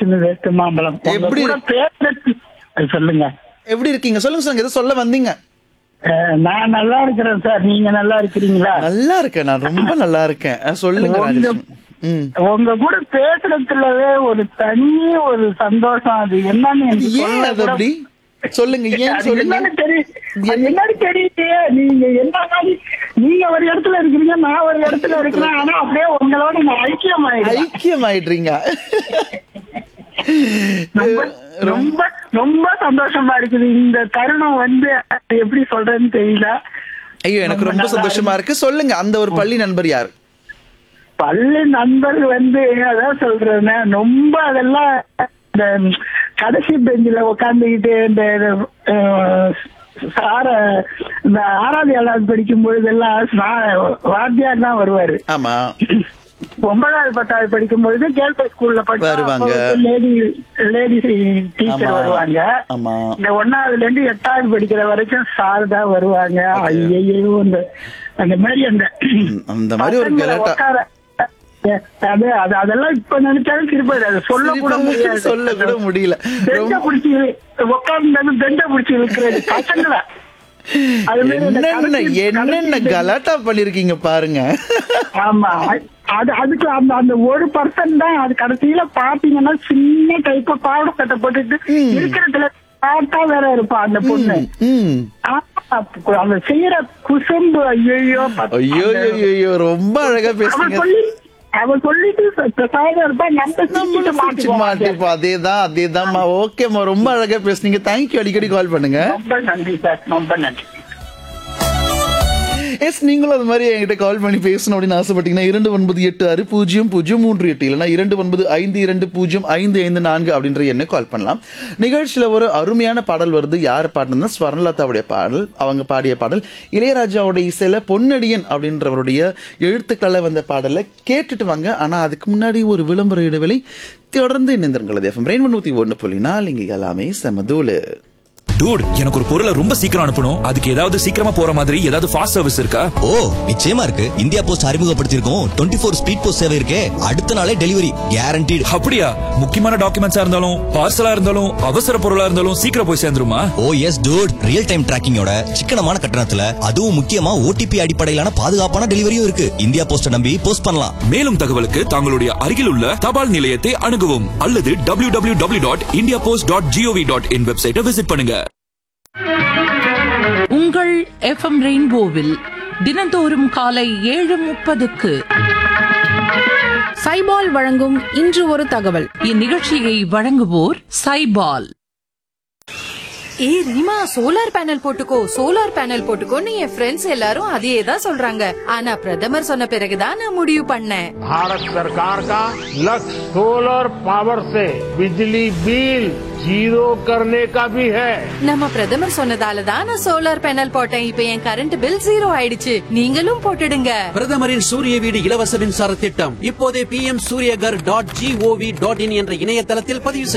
இருந்து வேஸ்ட் மாம்பழம் உங்க எப்படி? கூட பேசுறது அது சொல்லுங்க எப்படி இருக்கீங்க சொல்லுங்க சார் ஏதோ சொல்ல வந்தீங்க அஹ், நான் நல்லா இருக்கிறேன் சார் நீங்க நல்லா இருக்கிறீங்களா நல்லா இருக்கேன் நான் ரொம்ப நல்லா இருக்கேன் அஹ், சொல்லுங்க உங்க- ராஜலட்சுமி ம் உங்க கூட பேசுறதுலவே ஒரு தனி ஒரு சந்தோஷம் அது என்னன்னு எனக்கு ஏன் சொல்ல அது கூட- அப்படி சொல்லுங்க ஏன் அது சொல்லுங்க என்னன்னு தெரியும் அது என்னன்னு தெரியலையே நீங்க என்ன மாதிரி நீங்க ஒரு இடத்துல இருக்கிறீங்க நான் ஒரு இடத்துல இருக்கிறேன் ஆனா அப்படியே உங்களோட நான் ஐக்கியம் ஆயிடுறேன் ஐக்கியம் ஆயிடுறீங்க ரொம்ப ரொம்ப ரொம்ப சந்தோஷமா இருக்குது இந்த தருணம் வந்து எப்படி சொல்றேன்னு தெரியல ஐயோ எனக்கு ரொம்ப நல்லா சந்தோஷமா இருக்கு சொல்லுங்க அந்த ஒரு பள்ளி நண்பர் யார் பள்ளி நண்பர் வந்து அதான் சொல்றேன் ரொம்ப அதெல்லாம் இந்த கடைசி பெஞ்சில உட்காந்துக்கிட்டு இந்த அஹ், சார இந்த ஆறாவது ஏழாவது படிக்கும் பொழுதெல்லாம் சா- வாத்தியார் தான் வருவாரு ஆமா ஒன்பதாவது பத்தாவது படிக்கும் பொழுது கேர்ள்ஸ் ஸ்கூல்ல வருவாங்க. லேடி லேடி டீச்சர் ஆமா. வருவாங்க ஆமா இந்த ஒன்னாவதுல இருந்து எட்டாவது படிக்கிற வரைக்கும் சார் தான் வருவாங்க ஐயோ அந்த அந்த மாதிரி அந்த அந்த மாதிரி ஒரு பசங்களை கலாட்டா உட்கார அது அது அதெல்லாம் இப்ப நினைச்சாலும் திருப்பி அது சொல்ல கூட முடியாது சொல்ல கூட முடியல தெண்ட ரொம்ப பிடிச்சி உட்கார்ந்து தெண்ட பிடிச்சி இழுக்கிறது பசங்களை அது மாதிரி இந்த என்னென்ன கடைசி- என்னென்ன கடைசி கலாட்டா பண்ணிருக்கீங்க பாருங்க ஆமா அது அதுக்கு அந்த அந்த ஒரு பர்சன்ட் தான் அது கடைசியில பாத்தீங்கன்னா சின்ன டைப்பா பாவடை சட்டை போட்டுட்டு இருக்கிறதுல பார்த்தா வேற இருப்பா அந்த பொண்ணு ம் ஆமா, அந்த செய்யற குசும்பு ஐயோ ஐயோ ஐயோ ஐயோ ரொம்ப அழகா அவன் பேசுறீங்க சொல்லி அவன் சொல்லிட்டு பெசாத இருப்பா நம்ம சிரிச்சுட்டு மாட்டிக்குவோம். மாட்டிப்போம் அதேதான் அதேதான்மா ஓகேம்மா ரொம்ப அழகா பேசுனீங்க தேங்க்யூ அடிக்கடி கால் பண்ணுங்க ரொம்ப நன்றி சார் ரொம்ப நன்றி எஸ் நீங்களும் அது மாதிரி என்கிட்ட கால் பண்ணி பேசணும் அப்படின்னு ஆசைப்பட்டீங்கன்னா இரண்டு ஒன்பது எட்டு ஆறு பூஜ்ஜியம் பூஜ்ஜியம் மூன்று எட்டு இல்லைன்னா இரண்டு ஒன்பது ஐந்து இரண்டு பூஜ்ஜியம் ஐந்து ஐந்து நான்கு அப்படின்ற எண்ணை கால் பண்ணலாம் நிகழ்ச்சியில் ஒரு அருமையான பாடல் வருது யார் பாடினா ஸ்வர்ணலதாவுடைய பாடல் அவங்க பாடிய பாடல் இளையராஜாவுடைய இசையில பொன்னடியன் அப்படின்றவருடைய எழுத்துக்களை வந்த பாடலை கேட்டுட்டு வாங்க ஆனா அதுக்கு முன்னாடி ஒரு விளம்பர இடைவெளி தொடர்ந்து இணைந்திருங்களது எஃப்எம் ரெயின் நூத்தி ஒன்று புள்ளி நாலு இங்க எல்லாமே செமதூலு டூட் எனக்கு ஒரு பொருளை ரொம்ப சீக்கிரம் அனுப்பணும் அதுக்கு ஏதாவது சீக்கிரமா போற மாதிரி ஏதாவது ஃபாஸ்ட் சர்வீஸ் இருக்கா ஓ நிச்சயமா இருக்கு இந்தியா போஸ்ட் அறிமுகப்படுத்தியிருக்கோம் டுவெண்ட்டி ஃபோர் ஸ்பீட் போஸ்ட் சேவை இருக்கே அடுத்த நாளே டெலிவரி கேரண்டீடு அப்படியா முக்கியமான டாக்குமெண்ட்ஸா இருந்தாலும் பார்சலா இருந்தாலும் அவசர பொருளா இருந்தாலும் சீக்கிரம் போய் சேர்ந்துருமா oh yes dude real time டிராக்கிங்கோட சிக்கனமான கட்டணத்துல அதுவும் முக்கியமா ஓடிபி அடிப்படையிலான பாதுகாப்பான டெலிவரியும் இருக்கு இந்தியா போஸ்ட நம்பி போஸ்ட் பண்ணலாம் மேலும் தகவலுக்கு தங்களுடைய அருகில் உள்ள தபால் நிலையத்தை அணுகவும் அல்லது W W W dot India post dot GOV dot in வெப்சைட்டை விசிட் பண்ணுங்க உங்கள் எஃப்எம் ரெயின்போவில் தினந்தோறும் காலை ஏழு முப்பதுக்கு சைபால் வழங்கும் இன்று ஒரு தகவல் இந்நிகழ்ச்சியை வழங்குவோர் சைபால் ஏ ரீமா சோலார் பேனல் போட்டுக்கோ சோலார் பேனல் போட்டுக்கோன்னு என் ஃப்ரெண்ட்ஸ் எல்லாரும் அதையே தான் சொல்றாங்க ஆனா பிரதமர் சொன்ன பிறகுதான் நான் முடிவு பண்ணேன் भारत सरकार का लक्ष्य सोलर पावर से बिजली बिल जीरो करने का भी है நம்ம பிரதமர் சொன்னதால தான் நான் சோலார் பேனல் போட்டேன் இப்ப என் கரண்ட் பில் ஜீரோ ஆயிடுச்சு நீங்களும் போட்டுடுங்க பிரதமரின் சூரிய வீடு இலவச மின்சார திட்டம் இப்போதே P M Suryaghar dot GOV dot in என்ற இணையதளத்தில் பதிவு